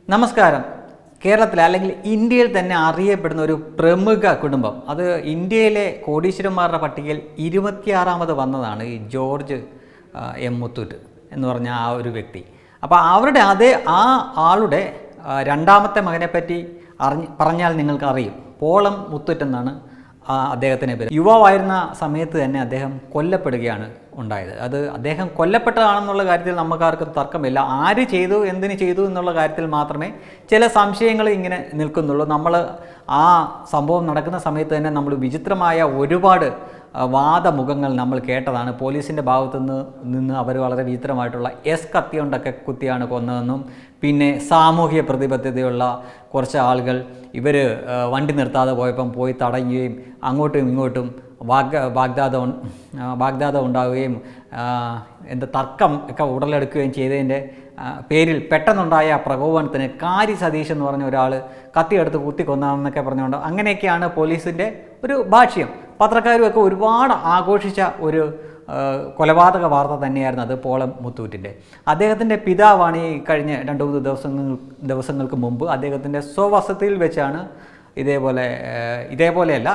നമസ്കാരം കേരളത്തിലെ അല്ലെങ്കിൽ ഇന്ത്യയിൽ തന്നെ അറിയപ്പെടുന്ന ഒരു പ്രമുഖ കുടുംബം അത് ഇന്ത്യയിലെ കോടീശ്വരന്മാരുടെ പട്ടികയിൽ ഇരുപത്തിയാറാമത് വന്നതാണ് ഈ ജോർജ് ആ, എം മുത്തൂറ്റ് എന്ന് പറഞ്ഞ ആ ഒരു വ്യക്തി അപ്പോൾ അവരുടെ അതേ ആ ആളുടെ ആ, രണ്ടാമത്തെ മകനെ പറ്റി അറിഞ്ഞ് പറഞ്ഞാൽ നിങ്ങൾക്ക് അറിയും പോളം മുത്തൂറ്റ് എന്നാണ് ആ അദ്ദേഹത്തിൻ്റെ പേര് യുവാവായിരുന്ന സമയത്ത് തന്നെ അദ്ദേഹം കൊല്ലപ്പെടുകയാണ് ഉണ്ടായത് അത് അദ്ദേഹം കൊല്ലപ്പെട്ടതാണെന്നുള്ള കാര്യത്തിൽ നമുക്കാർക്കും തർക്കമില്ല ആര് ചെയ്തു എന്തിന് ചെയ്തു എന്നുള്ള കാര്യത്തിൽ മാത്രമേ ചില സംശയങ്ങൾ ഇങ്ങനെ നിൽക്കുന്നുള്ളൂ നമ്മൾ ആ സംഭവം നടക്കുന്ന സമയത്ത് തന്നെ നമ്മൾ വിചിത്രമായ ഒരുപാട് ആ, വാദമുഖങ്ങൾ നമ്മൾ കേട്ടതാണ് പോലീസിൻ്റെ ഭാഗത്തു നിന്ന് നിന്ന് അവർ വളരെ വിചിത്രമായിട്ടുള്ള എസ് കത്തി കൊണ്ടൊക്കെ കുത്തിയാണ് കൊന്നതെന്നും പിന്നെ സാമൂഹിക പ്രതിബദ്ധതയുള്ള കുറച്ച് ആളുകൾ ഇവർ വണ്ടി നിർത്താതെ പോയപ്പം പോയി തടയുകയും അങ്ങോട്ടും ഇങ്ങോട്ടും വാഗ് വാഗ്ദാദം ഉൺ- ആ, വാഗ്ദാദം ഉണ്ടാവുകയും ആ, എന്താ തർക്കം ഒക്കെ ഉടലെടുക്കുകയും ചെയ്തതിൻ്റെ ആ, പേരിൽ പെട്ടെന്നുണ്ടായ പ്രകോപനത്തിന് കാരി സതീഷ് എന്ന് പറഞ്ഞ ഒരാൾ കത്തിയെടുത്ത് കുത്തി കൊന്നാണെന്നൊക്കെ പറഞ്ഞുകൊണ്ട് അങ്ങനെയൊക്കെയാണ് പോലീസിൻ്റെ ഒരു ഭാഷ്യം പത്രക്കാരും ഒക്കെ ഒരുപാട് ആഘോഷിച്ച ഒരു ആ, കൊലപാതക വാർത്ത തന്നെയായിരുന്നു അത് പോളം മുത്തൂറ്റിൻ്റെ അദ്ദേഹത്തിൻ്റെ പിതാവാണ് ഈ കഴിഞ്ഞ രണ്ട് മൂന്ന് ദിവസങ്ങൾ ദിവസങ്ങൾക്ക് മുമ്പ് അദ്ദേഹത്തിൻ്റെ സ്വവസതിയിൽ വെച്ചാണ് ഇതേപോലെ ആ, ഇതേപോലെയല്ല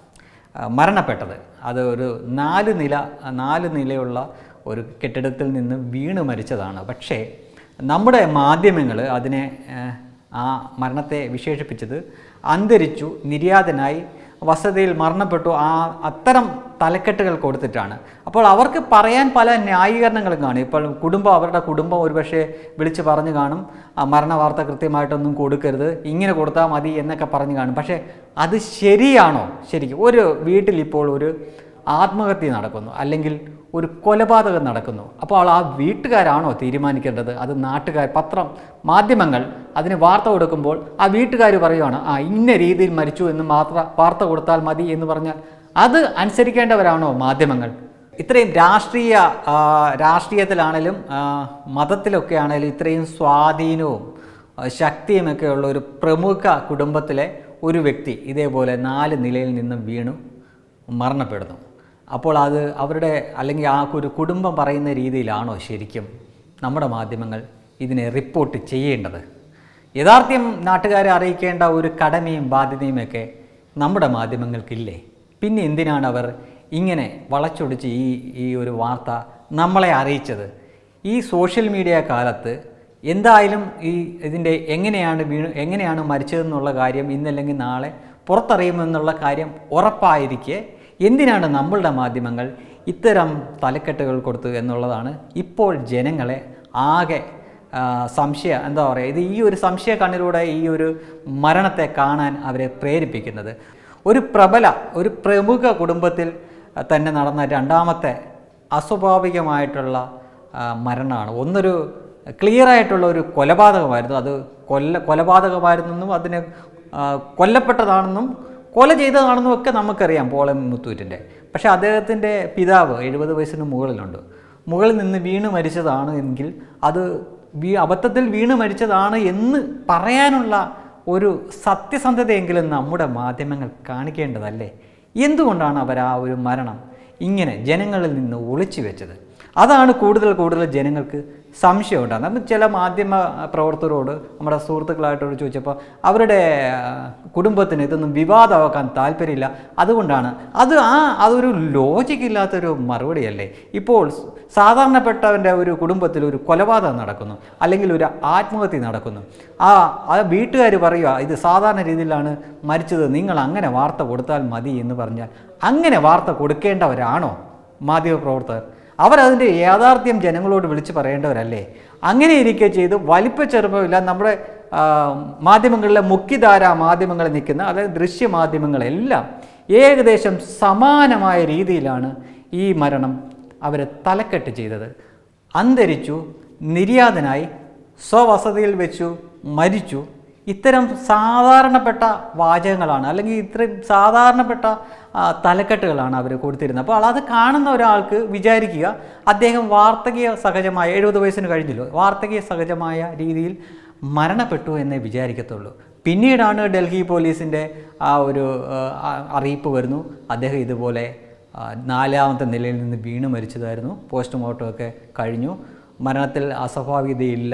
ആ, മരണപ്പെട്ടത് അത് ഒരു നാല് നില നാല് നിലയുള്ള ഒരു കെട്ടിടത്തിൽ നിന്ന് വീണ് മരിച്ചതാണ് പക്ഷേ നമ്മുടെ മാധ്യമങ്ങൾ അതിനെ ആ, ആ മരണത്തെ വിശേഷിപ്പിച്ചത് അന്തരിച്ചു നിര്യാതനായി വസതിയിൽ മരണപ്പെട്ടു ആ അത്തരം തലക്കെട്ടുകൾ കൊടുത്തിട്ടാണ് അപ്പോൾ അവർക്ക് പറയാൻ പല ന്യായീകരണങ്ങളും കാണും ഇപ്പോൾ കുടുംബം അവരുടെ കുടുംബം ഒരുപക്ഷെ വിളിച്ച് പറഞ്ഞു കാണും ആ മരണ വാർത്ത കൃത്യമായിട്ടൊന്നും കൊടുക്കരുത് ഇങ്ങനെ കൊടുത്താൽ മതി എന്നൊക്കെ പറഞ്ഞു കാണും പക്ഷേ അത് ശരിയാണോ ശരിക്കും ഒരു വീട്ടിൽ ഇപ്പോൾ ഒരു ആത്മഹത്യ നടക്കുന്നു അല്ലെങ്കിൽ ഒരു കൊലപാതകം നടക്കുന്നു അപ്പോൾ ആ വീട്ടുകാരാണോ തീരുമാനിക്കേണ്ടത് അത് നാട്ടുകാർ പത്രം മാധ്യമങ്ങൾ അതിന് വാർത്ത കൊടുക്കുമ്പോൾ ആ വീട്ടുകാർ പറയുവാണ് ആ ഇന്ന രീതിയിൽ മരിച്ചു എന്ന് മാത്ര വാർത്ത കൊടുത്താൽ മതി എന്ന് പറഞ്ഞാൽ അത് അനുസരിക്കേണ്ടവരാണോ മാധ്യമങ്ങൾ ഇത്രയും രാഷ്ട്രീയ ആ, രാഷ്ട്രീയത്തിലാണേലും ആ, മതത്തിലൊക്കെ ആണേലും ഇത്രയും സ്വാധീനവും ആ, ശക്തിയുമൊക്കെ ഉള്ള ഒരു പ്രമുഖ കുടുംബത്തിലെ ഒരു വ്യക്തി ഇതേപോലെ നാല് നിലയിൽ നിന്നും വീണു മരണപ്പെടുന്നു അപ്പോൾ അത് അവരുടെ അല്ലെങ്കിൽ ആ ഒരു കുടുംബം പറയുന്ന രീതിയിലാണോ ശരിക്കും നമ്മുടെ മാധ്യമങ്ങൾ ഇതിനെ റിപ്പോർട്ട് ചെയ്യേണ്ടത് യഥാർത്ഥ്യം നാട്ടുകാരെ അറിയിക്കേണ്ട ഒരു കടമയും ബാധ്യതയുമൊക്കെ നമ്മുടെ മാധ്യമങ്ങൾക്കില്ലേ പിന്നെ എന്തിനാണ് അവർ ഇങ്ങനെ വളച്ചൊടിച്ച് ഈ ഈ ഒരു വാർത്ത നമ്മളെ അറിയിച്ചത് ഈ സോഷ്യൽ മീഡിയ കാലത്ത് എന്തായാലും ഈ ഇതിൻ്റെ എങ്ങനെയാണ് വീണ് എങ്ങനെയാണ് മരിച്ചതെന്നുള്ള കാര്യം ഇന്നല്ലെങ്കിൽ നാളെ പുറത്തറിയുമെന്നുള്ള കാര്യം ഉറപ്പായിരിക്കെ എന്തിനാണ് നമ്മളുടെ മാധ്യമങ്ങൾ ഇത്തരം തലക്കെട്ടുകൾ കൊടുത്തു എന്നുള്ളതാണ് ഇപ്പോൾ ജനങ്ങളെ ആകെ ആ, സംശയ എന്താ പറയുക ഇത് ഈ ഒരു സംശയ കണ്ണിലൂടെ ഈ ഒരു മരണത്തെ കാണാൻ അവരെ പ്രേരിപ്പിക്കുന്നത് ഒരു പ്രബല ഒരു പ്രമുഖ കുടുംബത്തിൽ തന്നെ നടന്ന രണ്ടാമത്തെ അസ്വാഭാവികമായിട്ടുള്ള ആ, മരണമാണ് ഒന്നൊരു ക്ലിയർ ആയിട്ടുള്ള ഒരു കൊലപാതകമായിരുന്നു അത് കൊല്ല കൊലപാതകമായിരുന്നെന്നും അതിന് ആ, കൊല്ലപ്പെട്ടതാണെന്നും കൊല ചെയ്തതാണെന്നും ഒക്കെ നമുക്കറിയാം പോളം മുത്തൂറ്റിൻ്റെ പക്ഷേ അദ്ദേഹത്തിൻ്റെ പിതാവ് എഴുപത് വയസ്സിന് മുകളിലുണ്ട് മുകളിൽ നിന്ന് വീണ് മരിച്ചതാണ് എങ്കിൽ അത് വീ അബദ്ധത്തിൽ വീണ് മരിച്ചതാണ് എന്ന് പറയാനുള്ള ഒരു സത്യസന്ധതയെങ്കിലും നമ്മുടെ മാധ്യമങ്ങൾ കാണിക്കേണ്ടതല്ലേ എന്തുകൊണ്ടാണ് അവർ ആ ഒരു മരണം ഇങ്ങനെ ജനങ്ങളിൽ നിന്ന് ഒളിച്ചു വെച്ചത് അതാണ് കൂടുതൽ കൂടുതൽ ജനങ്ങൾക്ക് സംശയം ഉണ്ടാകുന്നത് നമ്മൾ ചില മാധ്യമ പ്രവർത്തകരോട് നമ്മുടെ സുഹൃത്തുക്കളായിട്ടോട് ചോദിച്ചപ്പോൾ അവരുടെ ആ, കുടുംബത്തിന് ഇതൊന്നും വിവാദമാക്കാൻ താല്പര്യമില്ല അതുകൊണ്ടാണ് അത് ആ അതൊരു ലോജിക് ഇല്ലാത്തൊരു മറുപടിയല്ലേ ഇപ്പോൾ സാധാരണപ്പെട്ടവൻ്റെ ഒരു കുടുംബത്തിൽ ഒരു കൊലപാതകം നടക്കുന്നു അല്ലെങ്കിൽ ഒരു ആത്മഹത്യ നടക്കുന്നു ആ ആ വീട്ടുകാർ പറയുക ഇത് സാധാരണ രീതിയിലാണ് മരിച്ചത് നിങ്ങൾ അങ്ങനെ വാർത്ത കൊടുത്താൽ മതി എന്ന് പറഞ്ഞാൽ അങ്ങനെ വാർത്ത കൊടുക്കേണ്ടവരാണോ മാധ്യമപ്രവർത്തകർ അവരതിൻ്റെ യാഥാർത്ഥ്യം ജനങ്ങളോട് വിളിച്ച് പറയേണ്ടവരല്ലേ അങ്ങനെ ഇരിക്കെ ചെയ്ത് വലിപ്പച്ചെറുപ്പമില്ല നമ്മുടെ ആ, മാധ്യമങ്ങളിലെ മുഖ്യധാര മാധ്യമങ്ങളിൽ നിൽക്കുന്ന അതായത് ദൃശ്യമാധ്യമങ്ങളെല്ലാം ഏകദേശം സമാനമായ രീതിയിലാണ് ഈ മരണം അവരെ തലക്കെട്ട് ചെയ്തത് അന്തരിച്ചു നിര്യാതനായി സ്വവസതിയിൽ വെച്ചു മരിച്ചു ഇത്തരം സാധാരണപ്പെട്ട വാചകങ്ങളാണ് അല്ലെങ്കിൽ ഇത്രയും സാധാരണപ്പെട്ട ആ, തലക്കെട്ടുകളാണ് അവർ കൊടുത്തിരുന്നത് അപ്പോൾ അത് കാണുന്ന ഒരാൾക്ക് വിചാരിക്കുക അദ്ദേഹം വാർത്തകീയ സഹജമായ എഴുപത് വയസ്സിന് കഴിഞ്ഞല്ലോ വാർത്തകീയ സഹജമായ രീതിയിൽ മരണപ്പെട്ടു എന്നേ വിചാരിക്കത്തുള്ളൂ പിന്നീടാണ് ഡൽഹി പോലീസിൻ്റെ ആ ഒരു ആ, ആ- അറിയിപ്പ് വരുന്നു അദ്ദേഹം ഇതുപോലെ ആ, നാലാമത്തെ നിലയിൽ നിന്ന് വീണ് മരിച്ചതായിരുന്നു പോസ്റ്റ്മോർട്ടം ഒക്കെ കഴിഞ്ഞു മരണത്തിൽ അസ്വാഭാവികതയില്ല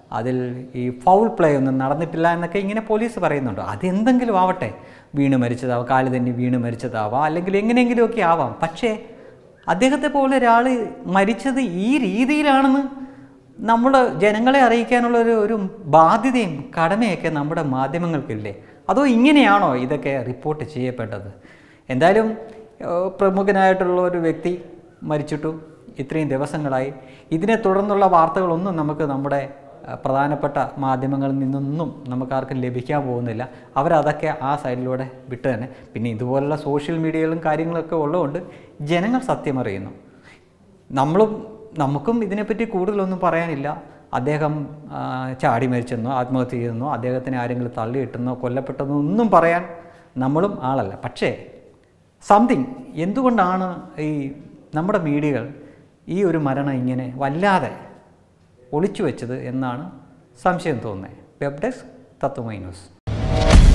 അതിൽ ഈ ഫൗൾ പ്ലേ ഒന്നും നടന്നിട്ടില്ല എന്നൊക്കെ ഇങ്ങനെ പോലീസ് പറയുന്നുണ്ട് അതെന്തെങ്കിലും ആവട്ടെ വീണ് മരിച്ചതാവാം കാല് തന്നെ വീണ് മരിച്ചതാവാം അല്ലെങ്കിൽ എങ്ങനെയെങ്കിലുമൊക്കെ ആവാം പക്ഷേ അദ്ദേഹത്തെ പോലെ ഒരാൾ മരിച്ചത് ഈ രീതിയിലാണെന്ന് നമ്മൾ ജനങ്ങളെ അറിയിക്കാനുള്ള ഒരു ഒരു ബാധ്യതയും കടമയൊക്കെ നമ്മുടെ മാധ്യമങ്ങൾക്കില്ലേ അതോ ഇങ്ങനെയാണോ ഇതൊക്കെ റിപ്പോർട്ട് ചെയ്യപ്പെട്ടത് എന്തായാലും ഏഹ്, പ്രമുഖനായിട്ടുള്ള ഒരു വ്യക്തി മരിച്ചിട്ടു ഇത്രയും ദിവസങ്ങളായി ഇതിനെ തുടർന്നുള്ള വാർത്തകളൊന്നും നമുക്ക് നമ്മുടെ ഏഹ്, പ്രധാനപ്പെട്ട മാധ്യമങ്ങളിൽ നിന്നൊന്നും നമുക്ക് ആർക്കും ലഭിക്കാൻ പോകുന്നില്ല അവരതൊക്കെ ആ സൈഡിലൂടെ വിട്ട് തന്നെ പിന്നെ ഇതുപോലുള്ള സോഷ്യൽ മീഡിയകളും കാര്യങ്ങളൊക്കെ ഉള്ളതുകൊണ്ട് ജനങ്ങൾ സത്യം അറിയുന്നു നമ്മളും നമുക്കും ഇതിനെപ്പറ്റി കൂടുതലൊന്നും പറയാനില്ല അദ്ദേഹം ആ, ചാടി മരിച്ചെന്നോ ആത്മഹത്യ ചെയ്തെന്നോ അദ്ദേഹത്തിനെ ആരെങ്കിലും തള്ളിയിട്ടെന്നോ കൊല്ലപ്പെട്ടെന്നോ ഒന്നും പറയാൻ നമ്മളും ആളല്ല പക്ഷേ സംതിങ് എന്തുകൊണ്ടാണ് ഈ നമ്മുടെ മീഡിയകൾ ഈ ഒരു മരണം ഇങ്ങനെ വല്ലാതെ ഒളിച്ചു വെച്ചത് എന്നാണ് സംശയം തോന്നുന്നത് വെബ് ഡെസ്ക് തത്വമൈ ന്യൂസ്